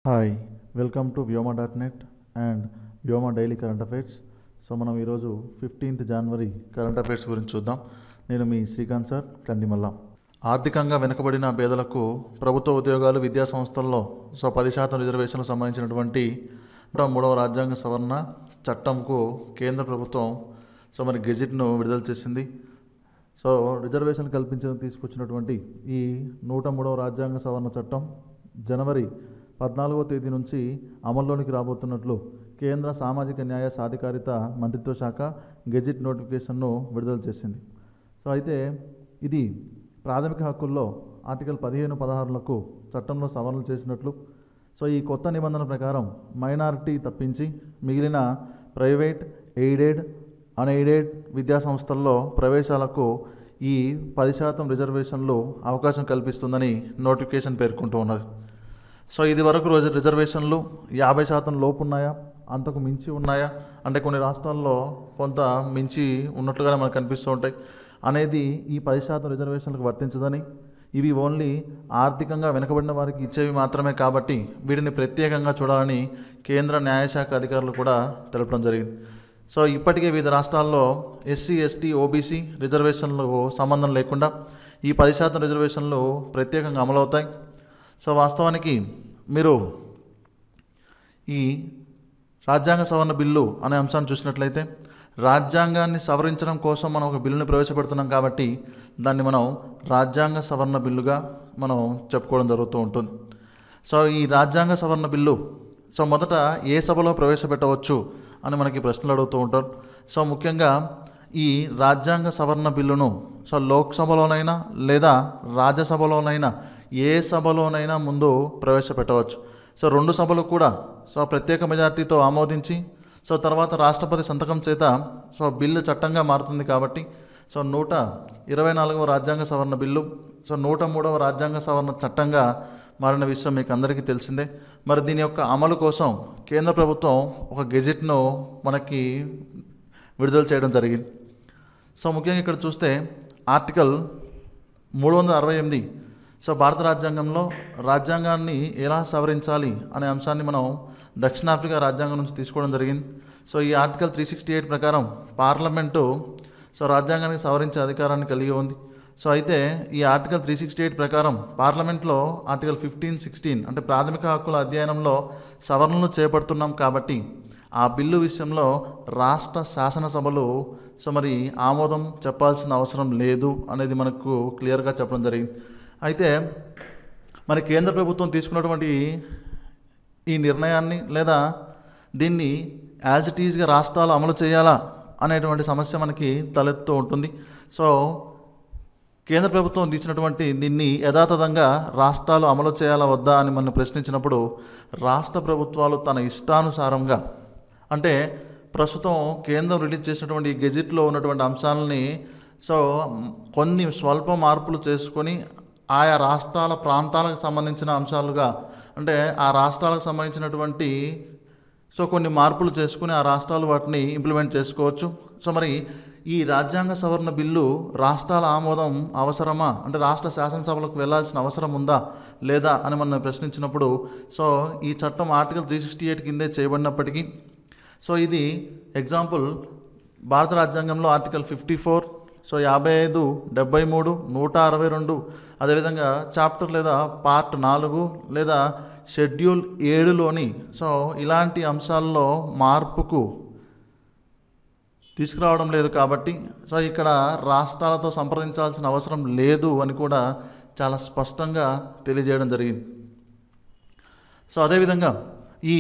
hi welcome to Vyoma dot net and Vyoma daily current affairs so మనం ఈరోజు fifteenth జనవరి current affairs గురించి చూద్దాం నేను మీ శ్రీకాంత్ సార్ కందిమల్ల ఆర్థికంగా వెనుకబడిన పేదలకు ప్రభుత్వ ఉద్యోగాలు విద్యా సంస్థల్లో సో పది శాతం రిజర్వేషన్లకు సంబంధించినటువంటి నూట మూడవ రాజ్యాంగ సవరణ చట్టంకు కేంద్ర ప్రభుత్వం సో మరి గెజిట్ను విడుదల చేసింది సో రిజర్వేషన్ కల్పించేందుకు తీసుకొచ్చినటువంటి ఈ నూట మూడవ రాజ్యాంగ సవరణ చట్టం జనవరి పద్నాలుగో తేదీ నుంచి అమల్లోనికి రాబోతున్నట్లు కేంద్ర సామాజిక న్యాయ సాధికారిత మంత్రిత్వ శాఖ గెజిట్ నోటిఫికేషన్ను విడుదల చేసింది సో అయితే ఇది ప్రాథమిక హక్కుల్లో ఆర్టికల్ పదిహేను పదహారులకు చట్టంలో సవరణలు చేసినట్లు సో ఈ కొత్త నిబంధన ప్రకారం మైనారిటీ తప్పించి మిగిలిన ప్రైవేట్ ఎయిడెడ్ అన్ఎయిడెడ్ విద్యా సంస్థల్లో ప్రవేశాలకు ఈ పది శాతం రిజర్వేషన్లు అవకాశం కల్పిస్తుందని నోటిఫికేషన్ పేర్కొంటూ ఉన్నది సో ఇది వరకు రోజు రిజర్వేషన్లు యాభై శాతం లోపు ఉన్నాయా అంతకు మించి ఉన్నాయా అంటే కొన్ని రాష్ట్రాల్లో కొంత మించి ఉన్నట్లుగానే మనకు కనిపిస్తూ ఉంటాయి అనేది ఈ పది శాతం రిజర్వేషన్లకు వర్తించదని ఇవి ఓన్లీ ఆర్థికంగా వెనుకబడిన వారికి ఇచ్చేవి మాత్రమే కాబట్టి వీటిని ప్రత్యేకంగా చూడాలని కేంద్ర న్యాయశాఖ అధికారులు కూడా తెలపడం జరిగింది సో ఇప్పటికే వివిధ రాష్ట్రాల్లో ఎస్సీ ఎస్టీ ఓబీసీ రిజర్వేషన్లకు సంబంధం లేకుండా ఈ పది శాతం రిజర్వేషన్లు ప్రత్యేకంగా అమలవుతాయి సో వాస్తవానికి మీరు ఈ రాజ్యాంగ సవరణ బిల్లు అనే అంశాన్ని చూసినట్లయితే రాజ్యాంగాన్ని సవరించడం కోసం మనం ఒక బిల్లుని ప్రవేశపెడుతున్నాం కాబట్టి దాన్ని మనం రాజ్యాంగ సవరణ బిల్లుగా మనం చెప్పుకోవడం జరుగుతూ ఉంటుంది సో ఈ రాజ్యాంగ సవరణ బిల్లు సో మొదట ఏ సభలో ప్రవేశపెట్టవచ్చు అని మనకి ప్రశ్నలు అడుగుతూ ఉంటారు సో ముఖ్యంగా ఈ రాజ్యాంగ సవరణ బిల్లును సో లోక్సభలోనైనా లేదా రాజ్యసభలోనైనా ఏ సభలోనైనా ముందు ప్రవేశపెట్టవచ్చు సో రెండు సభలు కూడా సో ప్రత్యేక మెజార్టీతో ఆమోదించి సో తర్వాత రాష్ట్రపతి సంతకం చేత సో బిల్లు చట్టంగా మారుతుంది కాబట్టి సో నూట ఇరవై నాలుగవ రాజ్యాంగ సవరణ బిల్లు సో నూట మూడవ రాజ్యాంగ సవరణ చట్టంగా మారిన విషయం మీకు అందరికీ తెలిసిందే మరి దీని యొక్క అమలు కోసం కేంద్ర ప్రభుత్వం ఒక గెజెట్ను మనకి విడుదల చేయడం జరిగింది సో ముఖ్యంగా ఇక్కడ చూస్తే ఆర్టికల్ మూడు వందల అరవై ఎనిమిది సో భారత రాజ్యాంగంలో రాజ్యాంగాన్ని ఎలా సవరించాలి అనే అంశాన్ని మనం దక్షిణాఫ్రికా రాజ్యాంగం నుంచి తీసుకోవడం జరిగింది సో ఈ ఆర్టికల్ త్రీ సిక్స్టీ ఎయిట్ ప్రకారం పార్లమెంటు సో రాజ్యాంగానికి సవరించే అధికారాన్ని కలిగి ఉంది సో అయితే ఈ ఆర్టికల్ త్రీ సిక్స్టీ ఎయిట్ ప్రకారం పార్లమెంట్లో ఆర్టికల్ ఫిఫ్టీన్ సిక్స్టీన్ అంటే ప్రాథమిక హక్కుల అధ్యయనంలో సవరణలు చేపడుతున్నాం కాబట్టి ఆ బిల్లు విషయంలో రాష్ట్ర శాసనసభలు సో మరి ఆమోదం చెప్పాల్సిన అవసరం లేదు అనేది మనకు క్లియర్గా చెప్పడం జరిగింది అయితే మరి కేంద్ర ప్రభుత్వం తీసుకున్నటువంటి ఈ నిర్ణయాన్ని లేదా దీన్ని యాజ్ ఇట్ ఈజ్గా రాష్ట్రాలు అమలు చేయాలా అనేటువంటి సమస్య మనకి తలెత్తుతూ ఉంటుంది సో కేంద్ర ప్రభుత్వం తీసినటువంటి దీన్ని యథాతథంగా రాష్ట్రాలు అమలు చేయాలా వద్దా అని మనం ప్రశ్నించినప్పుడు రాష్ట్ర ప్రభుత్వాలు తన ఇష్టానుసారంగా అంటే ప్రస్తుతం కేంద్రం రిలీజ్ చేసినటువంటి ఈ గెజిట్లో ఉన్నటువంటి అంశాలని సో కొన్ని స్వల్ప మార్పులు చేసుకొని ఆయా రాష్ట్రాల ప్రాంతాలకు సంబంధించిన అంశాలుగా అంటే ఆ రాష్ట్రాలకు సంబంధించినటువంటి సో కొన్ని మార్పులు చేసుకుని ఆ రాష్ట్రాలు వాటిని ఇంప్లిమెంట్ చేసుకోవచ్చు సో మరి ఈ రాజ్యాంగ సవరణ బిల్లు రాష్ట్రాల ఆమోదం అవసరమా అంటే రాష్ట్ర శాసనసభలకు వెళ్ళాల్సిన అవసరం ఉందా లేదా అని మనం ప్రశ్నించినప్పుడు సో ఈ చట్టం ఆర్టికల్ త్రీ సిక్స్టీ ఎయిట్ కిందే చేయబడినప్పటికీ సో ఇది ఎగ్జాంపుల్ భారత రాజ్యాంగంలో ఆర్టికల్ ఫిఫ్టీ ఫోర్ సో యాభై ఐదు డెబ్బై మూడు నూట అరవై రెండు అదేవిధంగా చాప్టర్ లేదా పార్ట్ నాలుగు లేదా షెడ్యూల్ ఏడులోని సో ఇలాంటి అంశాల్లో మార్పుకు తీసుకురావడం లేదు కాబట్టి సో ఇక్కడ రాష్ట్రాలతో సంప్రదించాల్సిన అవసరం లేదు అని కూడా చాలా స్పష్టంగా తెలియజేయడం జరిగింది సో అదేవిధంగా ఈ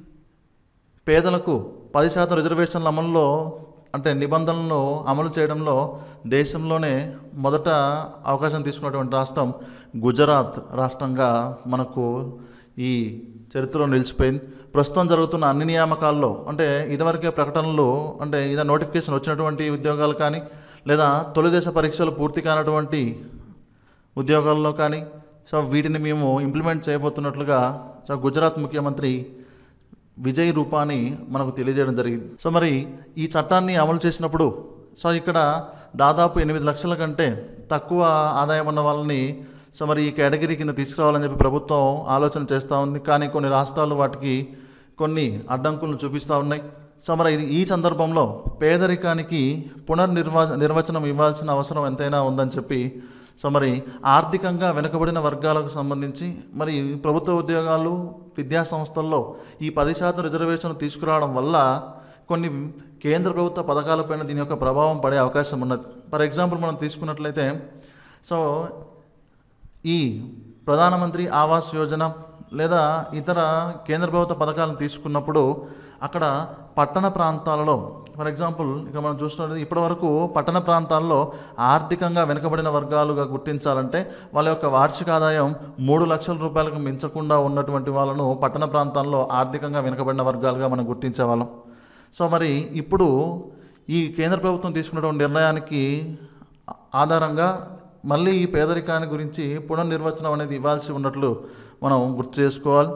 పేదలకు పది శాతం రిజర్వేషన్ల అమలులో అంటే నిబంధనలను అమలు చేయడంలో దేశంలోనే మొదట అవకాశం తీసుకున్నటువంటి రాష్ట్రం గుజరాత్ రాష్ట్రంగా మనకు ఈ చరిత్రలో నిలిచిపోయింది ప్రస్తుతం జరుగుతున్న అన్ని నియామకాల్లో అంటే ఇదివరకే ప్రకటనలు అంటే ఇదే నోటిఫికేషన్ వచ్చినటువంటి ఉద్యోగాలు కానీ లేదా తొలి దశ పరీక్షలు పూర్తి కానటువంటి ఉద్యోగాల్లో కానీ సో వీటిని మేము ఇంప్లిమెంట్ చేయబోతున్నట్లుగా సో గుజరాత్ ముఖ్యమంత్రి విజయ్ రూపాని మనకు తెలియజేయడం జరిగింది సో మరి ఈ చట్టాన్ని అమలు చేసినప్పుడు సో ఇక్కడ దాదాపు ఎనిమిది లక్షల కంటే తక్కువ ఆదాయం ఉన్న వాళ్ళని సో మరి ఈ కేటగిరీ కింద తీసుకురావాలని చెప్పి ప్రభుత్వం ఆలోచన చేస్తూ ఉంది కానీ కొన్ని రాష్ట్రాలు వాటికి కొన్ని అడ్డంకులను చూపిస్తూ ఉన్నాయి సో మరి ఇది ఈ సందర్భంలో పేదరికానికి పునర్నిర్వా నిర్వచనం ఇవ్వాల్సిన అవసరం ఎంతైనా ఉందని చెప్పి సో మరి ఆర్థికంగా వెనుకబడిన వర్గాలకు సంబంధించి మరి ప్రభుత్వ ఉద్యోగాలు విద్యా సంస్థల్లో ఈ పది శాతం రిజర్వేషన్ తీసుకురావడం వల్ల కొన్ని కేంద్ర ప్రభుత్వ పథకాలపైన దీని యొక్క ప్రభావం పడే అవకాశం ఉన్నది ఫర్ ఎగ్జాంపుల్ మనం తీసుకున్నట్లయితే సో ఈ ప్రధానమంత్రి ఆవాస్ యోజన లేదా ఇతర కేంద్ర ప్రభుత్వ పథకాలను తీసుకున్నప్పుడు అక్కడ పట్టణ ప్రాంతాలలో ఫర్ ఎగ్జాంపుల్ ఇక్కడ మనం చూసినట్టు ఇప్పటి వరకు పట్టణ ప్రాంతాల్లో ఆర్థికంగా వెనుకబడిన వర్గాలుగా గుర్తించాలంటే వాళ్ళ యొక్క వార్షిక ఆదాయం మూడు లక్షల రూపాయలకు మించకుండా ఉన్నటువంటి వాళ్ళను పట్టణ ప్రాంతాల్లో ఆర్థికంగా వెనుకబడిన వర్గాలుగా మనం గుర్తించేవాళ్ళం సో మరి ఇప్పుడు ఈ కేంద్ర ప్రభుత్వం తీసుకున్నటువంటి నిర్ణయానికి ఆధారంగా మళ్ళీ ఈ పేదరికాన్ని గురించి పునర్నిర్వచనం అనేది ఇవ్వాల్సి ఉన్నట్లు మనం గుర్తు చేసుకోవాలి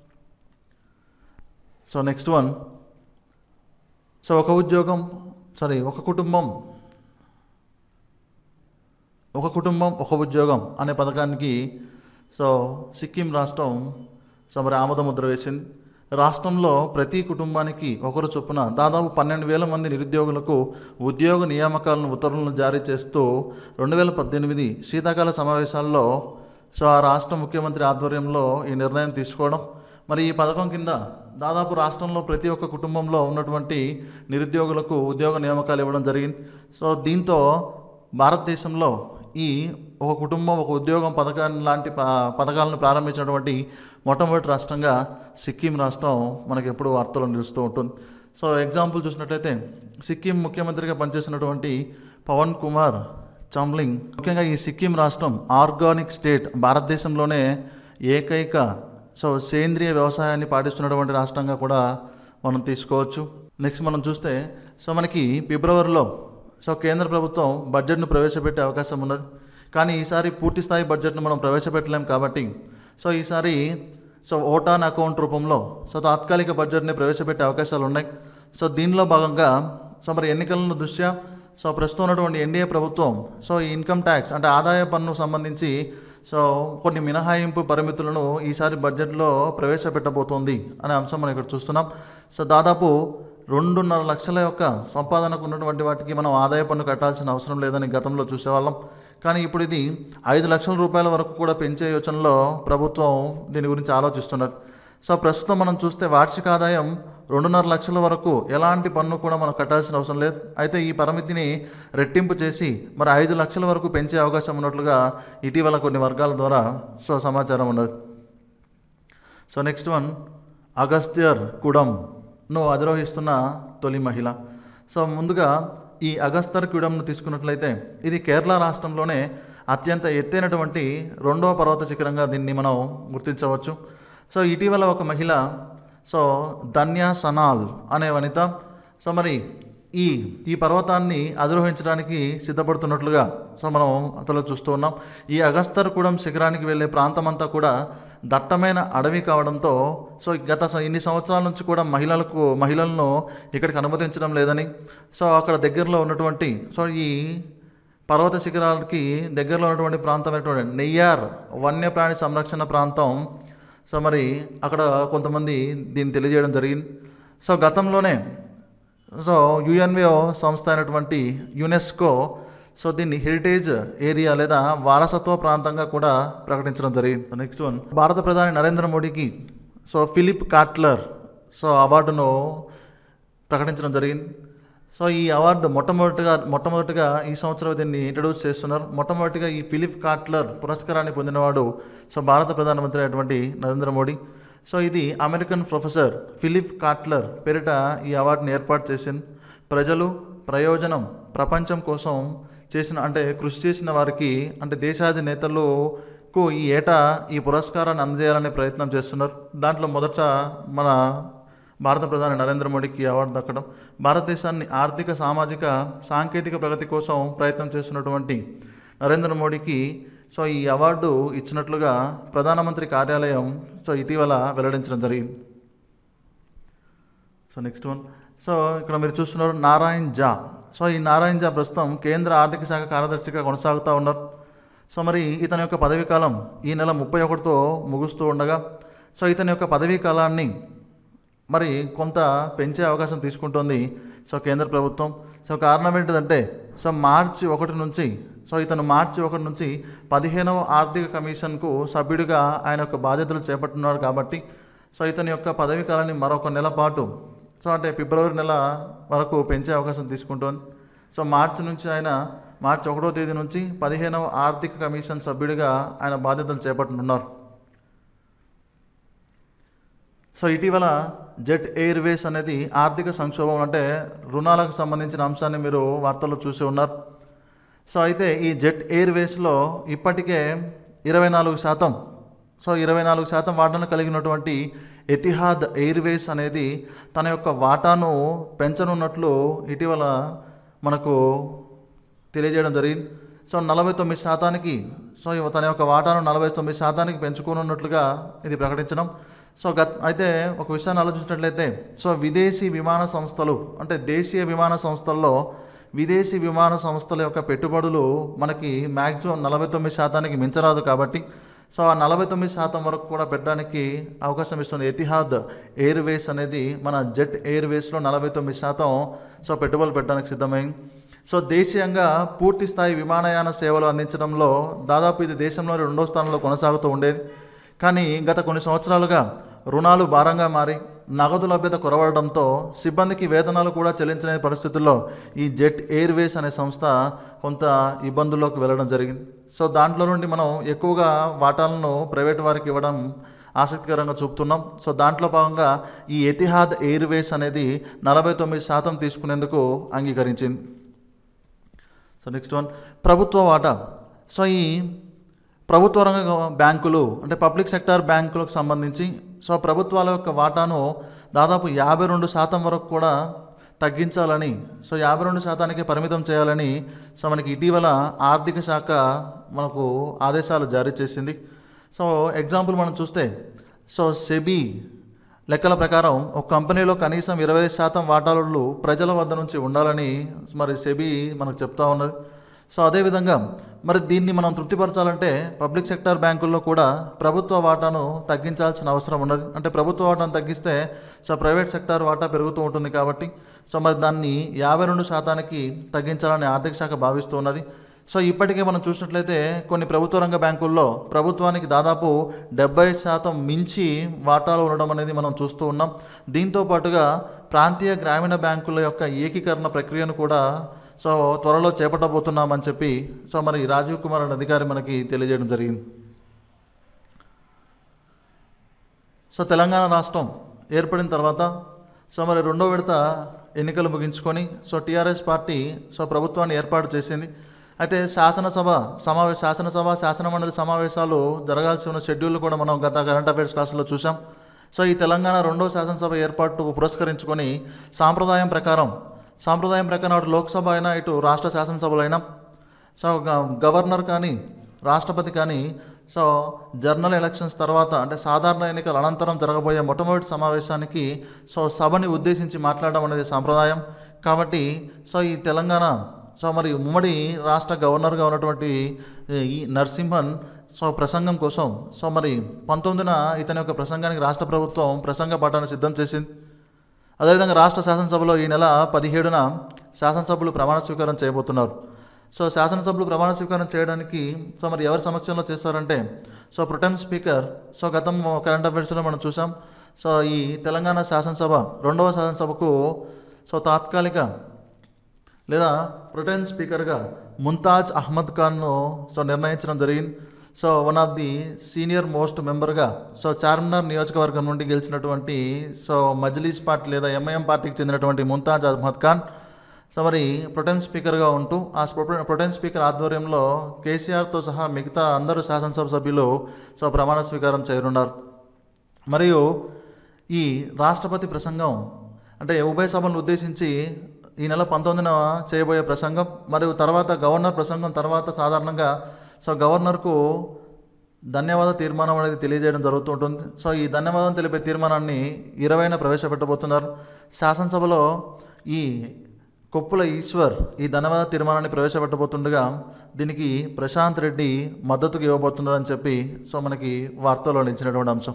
సో నెక్స్ట్ వన్ సో ఒక ఉద్యోగం సారీ ఒక కుటుంబం ఒక కుటుంబం ఒక ఉద్యోగం అనే పథకానికి సో సిక్కిం రాష్ట్రం సో మరి ఆమోద ముద్ర వేసింది రాష్ట్రంలో ప్రతి కుటుంబానికి ఒకరు చొప్పున దాదాపు పన్నెండు వేల మంది నిరుద్యోగులకు ఉద్యోగ నియామకాలను ఉత్తర్వులను జారీ చేస్తూ రెండు వేల పద్దెనిమిది శీతాకాల సమావేశాల్లో సో ఆ రాష్ట్ర ముఖ్యమంత్రి ఆధ్వర్యంలో ఈ నిర్ణయం తీసుకోవడం మరి ఈ పథకం కింద దాదాపు రాష్ట్రంలో ప్రతి ఒక్క కుటుంబంలో ఉన్నటువంటి నిరుద్యోగులకు ఉద్యోగ నియామకాలు ఇవ్వడం జరిగింది సో దీంతో భారతదేశంలో ఈ ఒక కుటుంబం ఒక ఉద్యోగం పథకాన్ని లాంటి ప- పథకాలను ప్రారంభించినటువంటి మొట్టమొదటి రాష్ట్రంగా సిక్కిం రాష్ట్రం మనకి ఎప్పుడు వార్తలు నిలుస్తూ ఉంటుంది సో ఎగ్జాంపుల్ చూసినట్లయితే సిక్కిం ముఖ్యమంత్రిగా పనిచేసినటువంటి పవన్ కుమార్ చాంబ్లింగ్ ముఖ్యంగా ఈ సిక్కిం రాష్ట్రం ఆర్గానిక్ స్టేట్ భారతదేశంలోనే ఏకైక సో సేంద్రియ వ్యవసాయాన్ని పాటిస్తున్నటువంటి రాష్ట్రంగా కూడా మనం తీసుకోవచ్చు నెక్స్ట్ మనం చూస్తే సో మనకి ఫిబ్రవరిలో సో కేంద్ర ప్రభుత్వం బడ్జెట్ను ప్రవేశపెట్టే అవకాశం ఉన్నది కానీ ఈసారి పూర్తి స్థాయి బడ్జెట్ను మనం ప్రవేశపెట్టలేం కాబట్టి సో ఈసారి సో ఓటాన్ అకౌంట్ రూపంలో సో తాత్కాలిక బడ్జెట్ని ప్రవేశపెట్టే అవకాశాలు ఉన్నాయి సో దీనిలో భాగంగా సో మరి ఎన్నికలను దృష్ట్యా సో ప్రస్తుతం ఉన్నటువంటి ఎన్డీఏ ప్రభుత్వం సో ఈ ఇన్కమ్ ట్యాక్స్ అంటే ఆదాయ పన్ను సంబంధించి సో కొన్ని మినహాయింపు పరిమితులను ఈసారి బడ్జెట్లో ప్రవేశపెట్టబోతోంది అనే అంశం మనం ఇక్కడ చూస్తున్నాం సో దాదాపు రెండున్నర లక్షల యొక్క సంపాదనకు ఉన్నటువంటి వాటికి మనం ఆదాయ పన్ను కట్టాల్సిన అవసరం లేదని గతంలో చూసేవాళ్ళం కానీ ఇప్పుడు ఇది ఐదు లక్షల రూపాయల వరకు కూడా పెంచే యోచనలో ప్రభుత్వం దీని గురించి ఆలోచిస్తున్నది సో ప్రస్తుతం మనం చూస్తే వార్షిక ఆదాయం రెండున్నర లక్షల వరకు ఎలాంటి పన్ను కూడా మనం కట్టాల్సిన అవసరం లేదు అయితే ఈ పరిమితిని రెట్టింపు చేసి మరి ఐదు లక్షల వరకు పెంచే అవకాశం ఉన్నట్లుగా ఇటీవల కొన్ని వర్గాల ద్వారా సో సమాచారం ఉన్నది సో నెక్స్ట్ వన్ అగస్త్యర్ కుడంను అధిరోహిస్తున్న తొలి మహిళ సో ముందుగా ఈ అగస్తర్ కుడంను తీసుకున్నట్లయితే ఇది కేరళ రాష్ట్రంలోనే అత్యంత ఎత్తైనటువంటి రెండవ పర్వత శిఖరంగా దీన్ని మనం గుర్తించవచ్చు సో ఇటీవల ఒక మహిళ సో ధన్యా సనాల్ అనే వనిత సో మరి ఈ ఈ పర్వతాన్ని అధిరోహించడానికి సిద్ధపడుతున్నట్లుగా సో మనం అతలో చూస్తూ ఉన్నాం ఈ అగస్తర్కూడెం శిఖరానికి వెళ్ళే ప్రాంతం అంతా కూడా దట్టమైన అడవి కావడంతో సో గత స- ఇన్ని సంవత్సరాల నుంచి కూడా మహిళలకు మహిళలను ఇక్కడికి అనుమతించడం లేదని సో అక్కడ దగ్గరలో ఉన్నటువంటి సో ఈ పర్వత శిఖరాలకి దగ్గరలో ఉన్నటువంటి ప్రాంతం అయినటువంటి నెయ్యార్ వన్యప్రాణి సంరక్షణ ప్రాంతం సో మరి అక్కడ కొంతమంది దీన్ని తెలియజేయడం జరిగింది సో గతంలోనే సో యుఎన్విఓ సంస్థ అయినటువంటి యునెస్కో సో దీన్ని హెరిటేజ్ ఏరియా లేదా వారసత్వ ప్రాంతంగా కూడా ప్రకటించడం జరిగింది నెక్స్ట్ వన్ భారత ప్రధాని నరేంద్ర మోడీకి సో ఫిలిప్ కాట్లర్ సో అవార్డును ప్రకటించడం జరిగింది సో ఈ అవార్డు మొట్టమొదటిగా మొట్టమొదటిగా ఈ సంవత్సరం దీన్ని ఇంట్రడ్యూస్ చేస్తున్నారు మొట్టమొదటిగా ఈ ఫిలిప్ కాట్లర్ పురస్కారాన్ని పొందినవాడు సో భారత ప్రధానమంత్రి అయినటువంటి నరేంద్ర మోడీ సో ఇది అమెరికన్ ప్రొఫెసర్ ఫిలిప్ కాట్లర్ పేరిట ఈ అవార్డుని ఏర్పాటు చేసింది ప్రజలు ప్రయోజనం ప్రపంచం కోసం చేసిన అంటే కృషి చేసిన వారికి అంటే దేశాధినేతలకు ఈ ఏటా ఈ పురస్కారాన్ని అందజేయాలనే ప్రయత్నం చేస్తున్నారు దాంట్లో మొదట మన భారత ప్రధాని నరేంద్ర మోడీకి ఈ అవార్డు దక్కడం భారతదేశాన్ని ఆర్థిక సామాజిక సాంకేతిక ప్రగతి కోసం ప్రయత్నం చేస్తున్నటువంటి నరేంద్ర మోడీకి సో ఈ అవార్డు ఇచ్చినట్లుగా ప్రధానమంత్రి కార్యాలయం సో ఇటీవల వెల్లడించడం జరిగింది సో నెక్స్ట్ వన్ సో ఇక్కడ మీరు చూస్తున్నారు నారాయణ్ జా సో ఈ నారాయణ్ జా ప్రస్తుతం కేంద్ర ఆర్థిక శాఖ కార్యదర్శిగా కొనసాగుతూ ఉన్నారు సో మరి ఇతని యొక్క పదవీ కాలం ఈ నెల ముప్పై ఒకటితో ముగుస్తూ ఉండగా సో ఇతని యొక్క పదవీ కాలాన్ని మరి కొంత పెంచే అవకాశం తీసుకుంటోంది సో కేంద్ర ప్రభుత్వం సో కారణం ఏంటిదంటే సో మార్చి ఒకటి నుంచి సో ఇతను మార్చి ఒకటి నుంచి పదిహేనవ ఆర్థిక కమిషన్కు సభ్యుడిగా ఆయన యొక్క బాధ్యతలు చేపట్టున్నాడు కాబట్టి సో ఇతని యొక్క పదవీ కాలాన్ని మరొక నెల పాటు సో అంటే ఫిబ్రవరి నెల వరకు పెంచే అవకాశం తీసుకుంటోంది సో మార్చి నుంచి ఆయన మార్చి ఒకటో తేదీ నుంచి పదిహేనవ ఆర్థిక కమిషన్ సభ్యుడిగా ఆయన బాధ్యతలు చేపట్టుతున్నారు సో ఇటీవల జెట్ ఎయిర్వేస్ అనేది ఆర్థిక సంక్షోభం అంటే రుణాలకు సంబంధించిన అంశాన్ని మీరు వార్తల్లో చూసి ఉన్నారు సో అయితే ఈ జెట్ ఎయిర్వేస్లో ఇప్పటికే ఇరవై నాలుగు శాతం సో ఇరవై నాలుగు శాతం వాటాను కలిగినటువంటి ఎతిహాద్ ఎయిర్వేస్ అనేది తన యొక్క వాటాను పెంచనున్నట్లు ఇటీవల మనకు తెలియజేయడం జరిగింది సో నలభై తొమ్మిది శాతానికి సో ఇవ- తన యొక్క వాటాను నలభై తొమ్మిది శాతానికి పెంచుకోనున్నట్లుగా ఇది ప్రకటించడం సో గత అయితే ఒక విషయాన్ని ఆలోచించినట్లయితే సో విదేశీ విమాన సంస్థలు అంటే దేశీయ విమాన సంస్థల్లో విదేశీ విమాన సంస్థల యొక్క పెట్టుబడులు మనకి మ్యాక్సిమం నలభై తొమ్మిది శాతానికి మించరాదు కాబట్టి సో ఆ నలభై తొమ్మిది శాతం వరకు కూడా పెట్టడానికి అవకాశం ఇస్తుంది ఎతిహాద్ ఎయిర్వేస్ అనేది మన జెట్ ఎయిర్వేస్లో నలభై తొమ్మిది శాతం సో పెట్టుబడులు పెట్టడానికి సిద్ధమైంది సో దేశీయంగా పూర్తి స్థాయి విమానయాన సేవలు అందించడంలో దాదాపు ఇది దేశంలో రెండో స్థానంలో కొనసాగుతూ ఉండేది కానీ గత కొన్ని సంవత్సరాలుగా రుణాలు భారంగా మారి నగదు లభ్యత కొరవడంతో సిబ్బందికి వేతనాలు కూడా చెల్లించలేని పరిస్థితుల్లో ఈ జెట్ ఎయిర్వేస్ అనే సంస్థ కొంత ఇబ్బందుల్లోకి వెళ్ళడం జరిగింది సో దాంట్లో నుండి మనం ఎక్కువగా వాటాలను ప్రైవేట్ వారికి ఇవ్వడం ఆసక్తికరంగా చూపుతున్నాం సో దాంట్లో భాగంగా ఈ ఎతిహాద్ ఎయిర్వేస్ అనేది నలభై తొమ్మిది శాతం తీసుకునేందుకు అంగీకరించింది సో నెక్స్ట్ వన్ ప్రభుత్వ వాటా సో ఈ ప్రభుత్వ రంగ బ్యాంకులు అంటే పబ్లిక్ సెక్టార్ బ్యాంకులకు సంబంధించి సో ప్రభుత్వాల యొక్క వాటాను దాదాపు యాభై రెండు శాతం వరకు కూడా తగ్గించాలని సో యాభై రెండు శాతానికి పరిమితం చేయాలని సో మనకి ఇటీవల ఆర్థిక శాఖ మనకు ఆదేశాలు జారీ చేసింది సో ఎగ్జాంపుల్ మనం చూస్తే సో సెబీ లెక్కల ప్రకారం ఒక కంపెనీలో కనీసం ఇరవై శాతం వాటాలు ప్రజల వద్ద నుంచి ఉండాలని మరి సెబీ మనకు చెప్తా ఉన్నది సో అదేవిధంగా మరి దీన్ని మనం తృప్తిపరచాలంటే పబ్లిక్ సెక్టార్ బ్యాంకుల్లో కూడా ప్రభుత్వ వాటాను తగ్గించాల్సిన అవసరం ఉన్నది అంటే ప్రభుత్వ వాటాను తగ్గిస్తే సో ప్రైవేట్ సెక్టార్ వాటా పెరుగుతూ ఉంటుంది కాబట్టి సో మరి దాన్ని యాభై రెండు శాతానికి తగ్గించాలని ఆర్థిక శాఖ భావిస్తూ ఉన్నది సో ఇప్పటికే మనం చూసినట్లయితే కొన్ని ప్రభుత్వ రంగ బ్యాంకుల్లో ప్రభుత్వానికి దాదాపు డెబ్బై శాతం మించి వాటాలు ఉండడం అనేది మనం చూస్తూ ఉన్నాం దీంతో పాటుగా ప్రాంతీయ గ్రామీణ బ్యాంకుల యొక్క ఏకీకరణ ప్రక్రియను కూడా సో త్వరలో చేపట్టబోతున్నామని చెప్పి సో మరి రాజీవ్ కుమార్ అనే అధికారి మనకి తెలియజేయడం జరిగింది సో తెలంగాణ రాష్ట్రం ఏర్పడిన తర్వాత సో మరి రెండో విడత ఎన్నికలు ముగించుకొని సో టీఆర్ఎస్ పార్టీ సో ప్రభుత్వాన్ని ఏర్పాటు చేసింది అయితే శాసనసభ సమావేశ శాసనసభ శాసనమండలి సమావేశాలు జరగాల్సి ఉన్న షెడ్యూల్ కూడా మనం గత కరెంట్ అఫైర్స్ క్లాసులో చూసాం సో ఈ తెలంగాణ రెండో శాసనసభ ఏర్పాటు పురస్కరించుకొని సాంప్రదాయం ప్రకారం సాంప్రదాయం ప్రకారం అటు లోక్సభ అయినా ఇటు రాష్ట్ర శాసనసభలు అయినా సో గ- గవర్నర్ కానీ రాష్ట్రపతి కానీ సో జర్నల్ ఎలక్షన్స్ తర్వాత అంటే సాధారణ ఎన్నికల అనంతరం జరగబోయే మొట్టమొదటి సమావేశానికి సో సభని ఉద్దేశించి మాట్లాడడం అనేది సాంప్రదాయం కాబట్టి సో ఈ తెలంగాణ సో మరి ఉమ్మడి రాష్ట్ర గవర్నర్గా ఉన్నటువంటి ఈ నరసింహన్ సో ప్రసంగం కోసం సో మరి పంతొమ్మిదిన ఇతని యొక్క ప్రసంగానికి రాష్ట్ర ప్రభుత్వం ప్రసంగ పాఠాన్ని సిద్ధం చేసింది అదేవిధంగా రాష్ట్ర శాసనసభలో ఈ నెల పదిహేడున శాసనసభ్యులు ప్రమాణ స్వీకారం చేయబోతున్నారు సో శాసనసభ్యులు ప్రమాణ స్వీకారం చేయడానికి సో మరి ఎవరి సమక్షంలో చేస్తారంటే సో ప్రొటెం స్పీకర్ సో గతం కరెంట్ అఫైర్స్లో మనం చూసాం సో ఈ తెలంగాణ శాసనసభ రెండవ శాసనసభకు సో తాత్కాలిక లేదా ప్రొటెన్ స్పీకర్గా ముంతాజ్ అహ్మద్ ఖాన్ను సో నిర్ణయించడం జరిగింది so one of the senior most మెంబర్గా సో చార్మినార్ నియోజకవర్గం నుండి గెలిచినటువంటి సో మజ్లీస్ పార్టీ లేదా ఎంఐఎం పార్టీకి చెందినటువంటి ముంతాజ్ అహ్మద్ ఖాన్ సో మరి ప్రొటెన్ స్పీకర్గా ఉంటూ ఆ ప్రొటెన్ ప్రొటెన్ స్పీకర్ ఆధ్వర్యంలో కేసీఆర్తో సహా మిగతా అందరు శాసనసభ సభ్యులు సో ప్రమాణ స్వీకారం చేయనున్నారు మరియు ఈ రాష్ట్రపతి ప్రసంగం అంటే ఉభయ సభలను ఉద్దేశించి ఈ నెల పంతొమ్మిదిన చేయబోయే ప్రసంగం మరియు తర్వాత గవర్నర్ ప్రసంగం తర్వాత సాధారణంగా సో గవర్నర్కు ధన్యవాద తీర్మానం అనేది తెలియజేయడం జరుగుతూ ఉంటుంది సో ఈ ధన్యవాదం తెలిపే తీర్మానాన్ని ఇరవైన ప్రవేశపెట్టబోతున్నారు శాసనసభలో ఈ కొప్పుల ఈశ్వర్ ఈ ధనవాద తీర్మానాన్ని ప్రవేశపెట్టబోతుండగా దీనికి ప్రశాంత్ రెడ్డి మద్దతుకు ఇవ్వబోతున్నారని చెప్పి సో మనకి వార్తల్లో నిలిచినటువంటి అంశం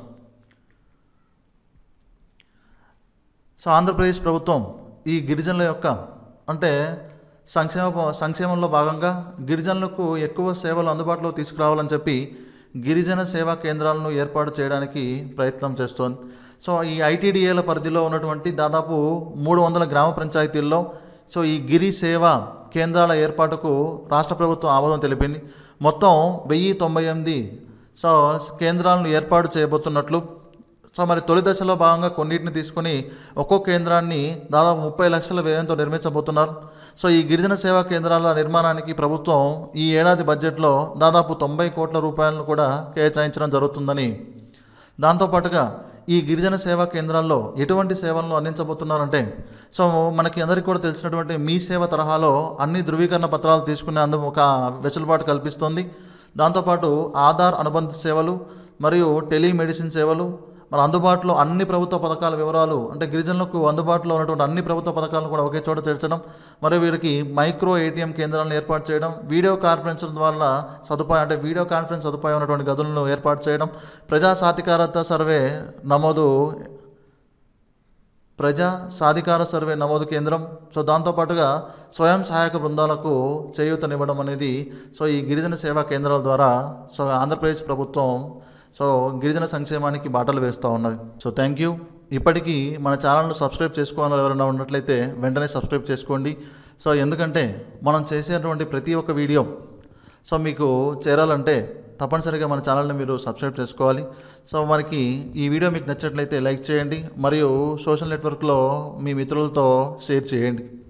సో ఆంధ్రప్రదేశ్ ప్రభుత్వం ఈ గిరిజనుల యొక్క అంటే సంక్షేమ సంక్షేమంలో భాగంగా గిరిజనులకు ఎక్కువ సేవలు అందుబాటులో తీసుకురావాలని చెప్పి గిరిజన సేవా కేంద్రాలను ఏర్పాటు చేయడానికి ప్రయత్నం చేస్తోంది సో ఈ ఐటీడీఏల పరిధిలో ఉన్నటువంటి దాదాపు మూడు వందల గ్రామ పంచాయతీల్లో సో ఈ గిరి సేవా కేంద్రాల ఏర్పాటుకు రాష్ట్ర ప్రభుత్వం ఆమోదం తెలిపింది మొత్తం వెయ్యి తొంభై ఎనిమిది సో కేంద్రాలను ఏర్పాటు చేయబోతున్నట్లు సో మరి తొలి దశలో భాగంగా కొన్నిటిని తీసుకొని ఒక్కో కేంద్రాన్ని దాదాపు ముప్పై లక్షల వ్యయంతో నిర్మించబోతున్నారు సో ఈ గిరిజన సేవా కేంద్రాల నిర్మాణానికి ప్రభుత్వం ఈ ఏడాది బడ్జెట్లో దాదాపు తొంభై కోట్ల రూపాయలను కూడా కేటాయించడం జరుగుతుందని దాంతోపాటుగా ఈ గిరిజన సేవా కేంద్రాల్లో ఎటువంటి సేవలను అందించబోతున్నారంటే సో మనకి అందరికీ కూడా తెలిసినటువంటి మీ సేవ తరహాలో అన్ని ధృవీకరణ పత్రాలు తీసుకునే అందు ఒక వెసులుబాటు కల్పిస్తోంది దాంతోపాటు ఆధార్ అనుబంధ సేవలు మరియు టెలిమెడిసిన్ సేవలు మరి అందుబాటులో అన్ని ప్రభుత్వ పథకాల వివరాలు అంటే గిరిజనులకు అందుబాటులో ఉన్నటువంటి అన్ని ప్రభుత్వ పథకాలను కూడా ఒకే చోట చేర్చడం మరియు వీరికి మైక్రో ఏటీఎం కేంద్రాలను ఏర్పాటు చేయడం వీడియో కాన్ఫరెన్స్ల ద్వారా సదుపాయం అంటే వీడియో కాన్ఫరెన్స్ సదుపాయం ఉన్నటువంటి గదులను ఏర్పాటు చేయడం ప్రజా సాధికారత సర్వే నమోదు ప్రజా సాధికార సర్వే నమోదు కేంద్రం సో దాంతోపాటుగా స్వయం సహాయక బృందాలకు చేయూతనివ్వడం అనేది సో ఈ గిరిజన సేవా కేంద్రాల ద్వారా సో ఆంధ్రప్రదేశ్ ప్రభుత్వం సో గిరిజన సంక్షేమానికి బాటలు వేస్తూ ఉన్నది సో థ్యాంక్ యూ ఇప్పటికీ మన ఛానల్ను సబ్స్క్రైబ్ చేసుకోవాలని ఎవరైనా ఉన్నట్లయితే వెంటనే సబ్స్క్రైబ్ చేసుకోండి సో ఎందుకంటే మనం చేసేటువంటి ప్రతి ఒక్క వీడియో సో మీకు చేరాలంటే తప్పనిసరిగా మన ఛానల్ని మీరు సబ్స్క్రైబ్ చేసుకోవాలి సో మనకి ఈ వీడియో మీకు నచ్చినట్లయితే లైక్ చేయండి మరియు సోషల్ నెట్వర్క్లో మీ మిత్రులతో షేర్ చేయండి